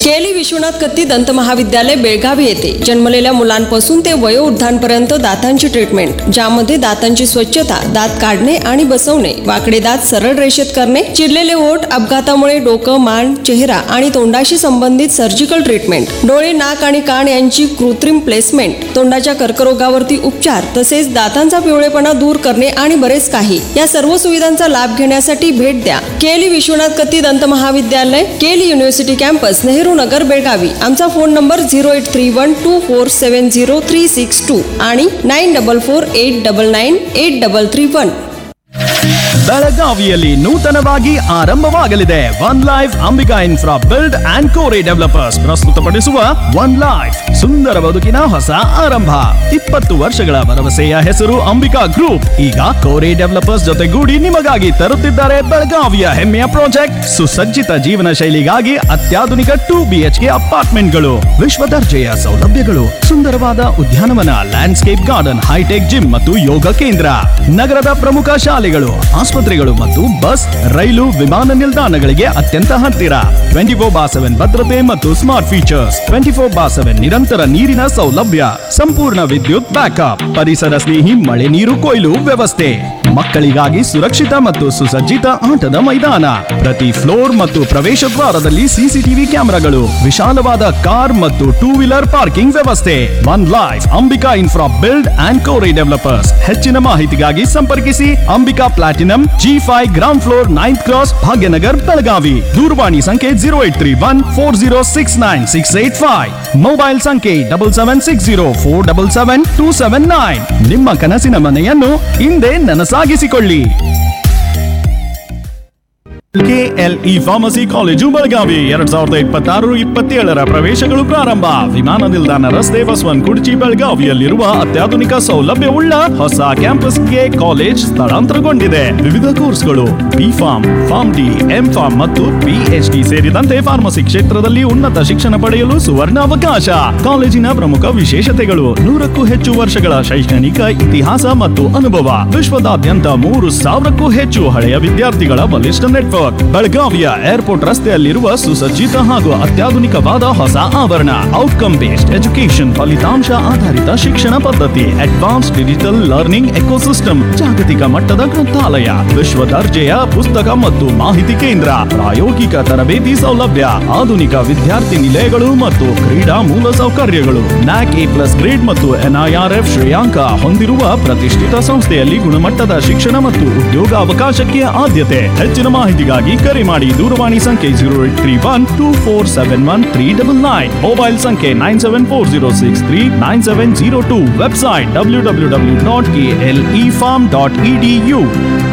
केली विश्वनाथ कत्ती दंत महाविद्यालय बेळगावी येथे जन्मलेल्या मुलांपासून ते वयोवृद्धांपर्यंत दातांची ट्रीटमेंट ज्यामध्ये दातांची स्वच्छता दात काढणे आणि बसवणे वाकडे दात सरळ रेषेत करणे चिरलेले ओठ अपघातामुळे डोकं मान चेहरा आणि तोंडाशी संबंधित सर्जिकल ट्रीटमेंट डोळे नाक आणि कान यांची कृत्रिम प्लेसमेंट तोंडाच्या कर्करोगावरती उपचार तसेच दातांचा पिवळेपणा दूर करणे आणि बरेच काही या सर्व सुविधांचा लाभ घेण्यासाठी भेट द्या केली विश्वनाथ कत्ती दंत महाविद्यालय केली युनिव्हर्सिटी कॅम्पस नेहरू नगर बेळगावी आमचा phone number zero eight three one two four seven zero three six two आणि nine double four eight double nine eight double three one ಬೆಳಗಾವಿಯಲ್ಲಿ ನೂತನವಾಗಿ ಆರಂಭವಾಗಲಿದೆ one life Ambika infra build and Kori developers ಪ್ರಸ್ತುತಪಡಿಸುವ one life ಸುಂದರ ಬದುಕಿನ ಹೊಸ ಆರಂಭ ಇಪ್ಪತ್ತು ವರ್ಷಗಳ ಭರವಸೆಯ ಹೆಸರು ಅಂಬಿಕಾ ಗ್ರೂಪ್ ಈಗ ಕೋರಿ ಡೆವಲಪರ್ಸ್ ಜೊತೆಗೂಡಿ ನಿಮಗಾಗಿ ತರುತ್ತಿದ್ದಾರೆ ಬೆಳಗಾವಿಯ ಹೆಮ್ಮೆಯ ಪ್ರಾಜೆಕ್ಟ್ ಸುಸಜ್ಜಿತ ಜೀವನ ಶೈಲಿಗಾಗಿ ಅತ್ಯಾಧುನಿಕ ಟೂ ಬಿಎಚ್ಕೆ ಅಪಾರ್ಟ್ಮೆಂಟ್ಗಳು ವಿಶ್ವ ದರ್ಜೆಯ ಸೌಲಭ್ಯಗಳು ಸುಂದರವಾದ ಉದ್ಯಾನವನ ಲ್ಯಾಂಡ್ಸ್ಕೇಪ್ ಗಾರ್ಡನ್ ಹೈಟೆಕ್ ಜಿಮ್ ಮತ್ತು ಯೋಗ ಕೇಂದ್ರ ನಗರದ ಪ್ರಮುಖ ಶಾಲೆಗಳು ಆಸ್ಪತ್ರೆಗಳು ಮತ್ತು ಬಸ್ ರೈಲು ವಿಮಾನ ನಿಲ್ದಾಣಗಳಿಗೆ ಅತ್ಯಂತ ಹತ್ತಿರ ಟ್ವೆಂಟಿ ಫೋರ್ ಬಾ ಸೆವೆನ್ ಭದ್ರತೆ ಮತ್ತು smart features twenty four by seven ನಿರಂತರ ನೀರಿನ ಸೌಲಭ್ಯ ಸಂಪೂರ್ಣ ವಿದ್ಯುತ್ ಬ್ಯಾಕಪ್ ಪರಿಸರ ಸ್ನೇಹಿ ಮಳೆ ನೀರು ಕೊಯ್ಲು ವ್ಯವಸ್ಥೆ ಮಕ್ಕಳಿಗಾಗಿ ಸುರಕ್ಷಿತ ಮತ್ತು ಸುಸಜ್ಜಿತ ಆಟದ ಮೈದಾನ ಪ್ರತಿ ಫ್ಲೋರ್ ಮತ್ತು ಪ್ರವೇಶ ದ್ವಾರದಲ್ಲಿ ಸಿಸಿಟಿವಿ ಕ್ಯಾಮೆರಾಗಳು ವಿಶಾಲವಾದ ಕಾರ್ ಮತ್ತು ಟೂ ವೀಲರ್ ಪಾರ್ಕಿಂಗ್ ವ್ಯವಸ್ಥೆ one life Ambika infra build and Kori developers ಹೆಚ್ಚಿನ ಮಾಹಿತಿಗಾಗಿ ಸಂಪರ್ಕಿಸಿ Ambika platinum G five ground floor ninth cross Bhagyanagar Belagavi ದೂರವಾಣಿ ಸಂಖ್ಯೆ zero eight three one four zero six nine six eight five mobile ಸಂಖ್ಯೆ double seven six zero four double seven two seven nine ನಿಮ್ಮ ಕನಸಿನ ಮನೆಯನ್ನು ಹಿಂದೆ ನನಸಾಗಿಸಿಕೊಳ್ಳಿ ಕೆಎಲ್ಇ ಫಾರ್ಮಸಿ ಕಾಲೇಜು ಬೆಳಗಾವಿ ಎರಡ್ ಸಾವಿರದ ಇಪ್ಪತ್ತಾರು ಇಪ್ಪತ್ತೇಳರ ಪ್ರವೇಶಗಳು ಪ್ರಾರಂಭ ವಿಮಾನ ನಿಲ್ದಾಣ ರಸ್ತೆ ಬಸವನ್ ಕುರ್ಚಿ ಬೆಳಗಾವಿಯಲ್ಲಿರುವ ಅತ್ಯಾಧುನಿಕ ಸೌಲಭ್ಯವುಳ್ಳ ಹೊಸ ಕ್ಯಾಂಪಸ್ಗೆ ಕಾಲೇಜ್ ಸ್ಥಳಾಂತರಗೊಂಡಿದೆ ವಿವಿಧ ಕೋರ್ಸ್ಗಳು B pharm pharm D M pharm ಮತ್ತು ಪಿಎಚ್ ಡಿ ಸೇರಿದಂತೆ ಫಾರ್ಮಸಿ ಕ್ಷೇತ್ರದಲ್ಲಿ ಉನ್ನತ ಶಿಕ್ಷಣ ಪಡೆಯಲು ಸುವರ್ಣ ಅವಕಾಶ ಕಾಲೇಜಿನ ಪ್ರಮುಖ ವಿಶೇಷತೆಗಳು ನೂರಕ್ಕೂ ಹೆಚ್ಚು ವರ್ಷಗಳ ಶೈಕ್ಷಣಿಕ ಇತಿಹಾಸ ಮತ್ತು ಅನುಭವ ವಿಶ್ವದಾದ್ಯಂತ ಮೂರು ಸಾವಿರಕ್ಕೂ ಹೆಚ್ಚು ಹಳೆಯ ವಿದ್ಯಾರ್ಥಿಗಳ ಬಲಿಷ್ಠ ನೆಟ್ವರ್ಕ್ ಬೆಳಗಾವಿಯ ಏರ್ಪೋರ್ಟ್ ರಸ್ತೆಯಲ್ಲಿರುವ ಸುಸಜ್ಜಿತ ಹಾಗೂ ಅತ್ಯಾಧುನಿಕವಾದ ಹೊಸ ಆವರಣ ಔಟ್ಕಮ್ ಬೇಸ್ಡ್ ಎಜುಕೇಶನ್ ಫಲಿತಾಂಶ ಆಧಾರಿತ ಶಿಕ್ಷಣ ಪದ್ಧತಿ ಅಡ್ವಾನ್ಸ್ ಡಿಜಿಟಲ್ ಲರ್ನಿಂಗ್ ಎಕೋಸಿಸ್ಟಮ್ ಜಾಗತಿಕ ಮಟ್ಟದ ಗ್ರಂಥಾಲಯ ವಿಶ್ವ ದರ್ಜೆಯ ಪುಸ್ತಕ ಮತ್ತು ಮಾಹಿತಿ ಕೇಂದ್ರ ಪ್ರಾಯೋಗಿಕ ತರಬೇತಿ ಸೌಲಭ್ಯ ಆಧುನಿಕ ವಿದ್ಯಾರ್ಥಿ ನಿಲಯಗಳು ಮತ್ತು ಕ್ರೀಡಾ ಮೂಲ ಸೌಕರ್ಯಗಳು ನ್ಯಾಕ್ ಎ ಪ್ಲಸ್ ಗ್ರೇಡ್ ಮತ್ತು ಎನ್ಐಆರ್ಎಫ್ ಶ್ರೇಯಾಂಕ ಹೊಂದಿರುವ ಪ್ರತಿಷ್ಠಿತ ಸಂಸ್ಥೆಯಲ್ಲಿ ಗುಣಮಟ್ಟದ ಶಿಕ್ಷಣ ಮತ್ತು ಉದ್ಯೋಗ ಅವಕಾಶಕ್ಕೆ ಆದ್ಯತೆ ಹೆಚ್ಚಿನ ಮಾಹಿತಿಗಾಗಿ ಕರೆ ಮಾಡಿ ದೂರವಾಣಿ ಸಂಖ್ಯೆ zero eight three one two four seven one three double nine mobile ಸಂಖ್ಯೆ nine seven four zero six three nine seven zero two website W W W dot K L E form dot E D you